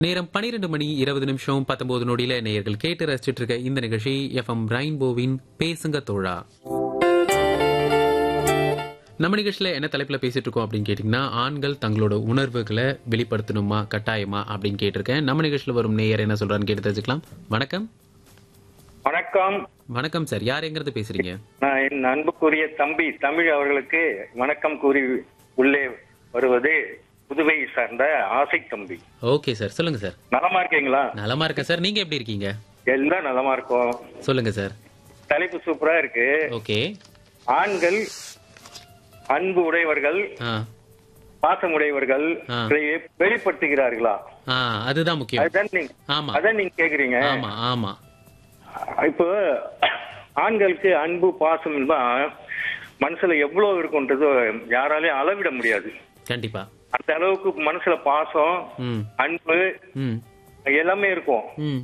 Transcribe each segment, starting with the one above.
நேரம் பனிரெண்டு மணி இருபது நிமிஷம் பத்தொன்பது நொடியில நேயர்கள் கேட்டு ரசிச்சிட்டு இருக்க இந்த நிகழ்ச்சி எஃப்எம் ரெயின்போவின் பேசுங்க தோழா நம்ம நிகழ்ச்சியில என்ன தலைப்புல பேசிட்டு இருக்கோம் அப்படின்னு கேட்டீங்கன்னா ஆண்கள் தங்களோட உணர்வுகளை வெளிப்படுத்தணுமா கட்டாயமா அப்படின்னு கேட்டிருக்கேன் நம்ம நிகழ்ச்சியில வரும் நேயர் என்ன சொல்றான்னு கேட்டு தெரிஞ்சுக்கலாம் வணக்கம் வணக்கம் வணக்கம் சார் யார் எங்கிறது பேசுறீங்க நான் என் அன்புக்குரிய தம்பி தமிழ் அவர்களுக்கு வணக்கம் கூறி உள்ளே வருவது புதுவை சார்ந்த ஆசை தம்பி ஓகே சார் சொல்லுங்க சார் நலமா இருக்கீங்களா நலமா இருக்கேன் சார் நீங்க எப்படி இருக்கீங்க எல்லாம் நலமா இருக்கும் சொல்லுங்க சார் தலைப்பு சூப்பரா இருக்கு ஓகே ஆண்கள் அன்பு உடையவர்கள் ஆ பாசம் உடையவர்கள் ஆ. இதை வெளிப்படுத்துகிறார்களா ஆ அதுதான் முக்கியம் அதுதான் நீங்க ஆமா அதான் நீங்க கேக்குறீங்க ஆமா ஆமா இப்போ ஆண்களுக்கு அன்பு பாசம் தான் மனசுல எவ்வளவு இருக்குன்றது யாராலையும் அளவிட முடியாது கண்டிப்பா அந்த அளவுக்கு மனசுல பாசம் ம் அன்பு ம் எல்லாமே இருக்கும் ம்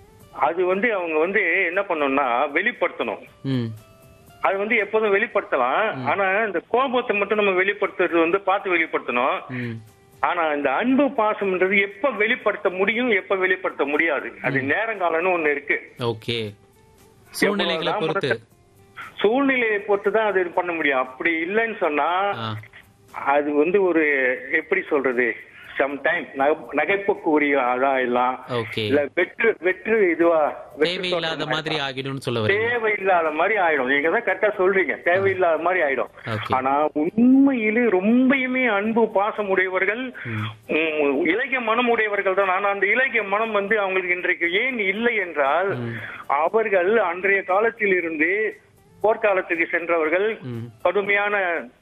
அது வந்து அவங்க வந்து என்ன பண்ணணும்னா வெளிப்படுத்தணும் ம் அது வந்து எப்போதும் வெளிப்படுத்தலாம் ஆனா இந்த கோபத்தை மட்டும் நம்ம வெளிப்படுத்துறது வந்து பார்த்து வெளிப்படுத்தணும் ம் ஆனா இந்த அன்பு பாசம்ன்றது எப்ப வெளிப்படுத்த முடியும் எப்ப வெளிப்படுத்த முடியாது அது நேரங்காலம்னு ஒண்ணு இருக்கு ஓகே சூழ்நிலைகளை எவ்வளவுதான் பொறுத்து சூழ்நிலையை பொறுத்து தான் அது பண்ண முடியும் அப்படி இல்லைன்னு சொன்னா ஆ அது வந்து ஒரு எப்படி சொல்றது சம்டைம் நகைப்புக்குரிய அதா எல்லாம் ஓகே இல்ல வெற்று வெற்று இதுவா வெற்று தேவையில்லாத தோற்றம் மாதிரி ஆகிடும்னு சொல்ல வரீங்க தேவையில்லாத மாதிரி ஆயிடும் நீங்க தான் கரெக்டா சொல்றீங்க தேவையில்லாத மாதிரி ஆயிடும் Okay. ஆனா உண்மையிலே ரொம்பயுமே அன்பு பாசம் உடையவர்கள் உம், இலகிய மனம் உடையவர்கள் தான் ஆனா அந்த இலகிய மனம் வந்து அவங்களுக்கு இன்றைக்கு ஏன் இல்லை என்றால் அவர்கள் அன்றைய காலத்தில் இருந்து போர்க்காலத்துக்கு சென்றவர்கள் ம். கடுமையான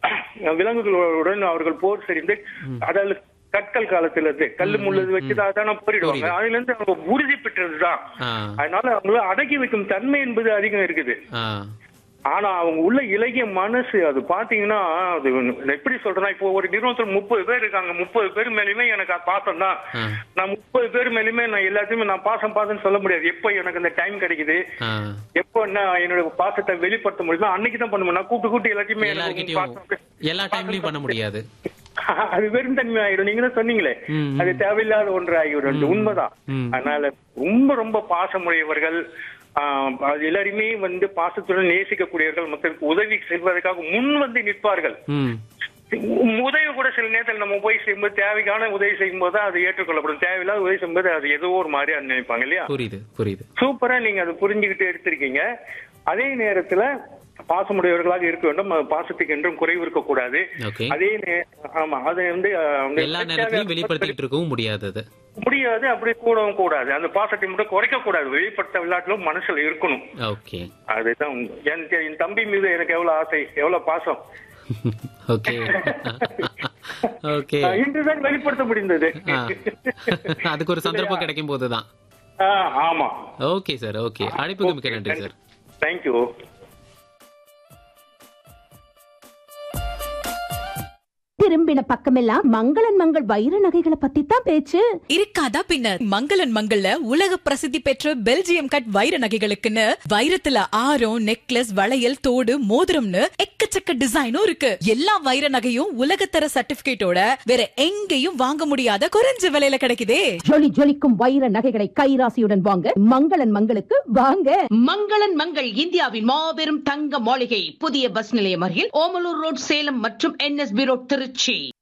விலங்குகளுடன் அவர்கள் போர் செறிந்து அதாவது கற்கள் காலத்துல இருந்து கல்லு முள்ளது வச்சுதான் அதான போரிடுவாங்க அதுல இருந்து அவங்க உறுதி பெற்றதுதான் ஆ அதனால அவங்கள அடக்கி வைக்கும் தன்மை என்பது அதிகம் இருக்குது ஆ ஆனா அவங்க உள்ள இலகிய மனசு அது பாத்தீங்கன்னா அது எப்படி சொல்றேன்னா இப்போ ஒரு நிறுவனத்துல முப்பது பேர் இருக்காங்க முப்பது பேர் மேலயுமே எனக்கு அது பாசம் தான் ஆ நான் முப்பது பேர் மேலயுமே நான் எல்லாத்தையுமே நான் பாசம் பாசம் சொல்ல முடியாது எப்போ எனக்கு அந்த டைம் கிடைக்குது ஆ எப்போ நான் என்னோட பாசத்தை வெளிப்படுத்த முடியுமோ அன்னைக்கு தான் பண்ணுவேன் நான் கூட்டு கூட்டு எல்லாத்தையுமே எனக்கு எல்லார்கிட்டயும் பாசம் எல்லா டைம்லயும் பண்ண முடியாது அது வெறும் தன்மை ஆயிடும் நீங்க தான் சொன்னீங்களே ம், அது தேவையில்லாத ஒன்று ஆகிவிடும் அது உண்மைதான் ம். அதனால ரொம்ப ரொம்ப பாசமுடையவர்கள் ஆஹ், அது எல்லாருமே வந்து பாசத்துடன் நேசிக்கக்கூடியவர்கள் மக்களுக்கு உதவி செய்வதற்காக முன் வந்து நிற்பார்கள் ம் உதவி கூட சில நேரத்தில் நம்ம போய் செய்யும்போது தேவைக்கான உதவி செய்யும்போது தான் அது ஏற்றுக்கொள்ளப்படும் தேவையில்லாத உதவி செய்யும்போது அது ஏதோ ஒரு மாதிரி நினைப்பாங்க இல்லையா புரியுது புரியுது சூப்பரா நீங்க அதை புரிஞ்சுக்கிட்டு எடுத்திருக்கீங்க அதே நேரத்துல பாசமுடையவர்களாக இருக்க வேண்டும் அது பாசத்துக்கு என்றும் குறைவு இருக்கக்கூடாது ஓகே அதே நே- ஆமா அதை வந்து அஹ், வந்து எல்லா நேரத்திலயும் வெளிப்படுத்திட்டு இருக்கவும் முடியாது அது முடியாது அப்படி கூடவும் கூடாது அந்த பாசத்தை மட்டும் குறைக்க கூடாது வெளிப்படுத்த விளையாட்டுல மனசுல இருக்கணும் ஓகே அதுதான் உண்மை. என் என் தம்பி மீது எனக்கு எவ்வளவு ஆசை எவ்வளவு பாசம் ஓகே ஓகே அஹ், இன்றுதான் வெளிப்படுத்த முடிந்தது ஆ. அதுக்கு ஒரு சந்தர்ப்பம் கிடைக்கும் போதுதான் ஆஹ், ஆமா ஓகே சார் ஓகே அழைப்புக்கு மிக்க நன்றி சார் தேங்க்யூ திரும்பின பக்கமெல்லாம் மங்களன் மங்கள் வைர நகைகளை பத்தி தான் பேச்சு இருக்காதா பின்ன மங்களன் மங்கள்ல உலக பிரசித்தி பெற்ற பெல்ஜியம் கட் வைர நகைகளுக்குன்னு வைரத்துல ஆரம் நெக்லஸ் வளையல் தோடு மோதிரம்னு எக்கச்சக்க டிசைனும் இருக்கு எல்லா வைர நகையும் உலகத்தர சர்டிபிகேட்டோட வேற எங்கேயும் வாங்க முடியாத குறைஞ்ச விலையில கிடைக்குதே ஜொலி ஜொலிக்கும் வைர நகைகளை கைராசியுடன் வாங்க மங்களன் மங்களுக்கு வாங்க மங்களன் மங்கள் இந்தியாவின் மாபெரும் தங்க மாளிகை புதிய பஸ் நிலையம் அருகில் ஓமலூர் ரோட் சேலம் மற்றும் என்எஸ்பி ரோட் திருச்சி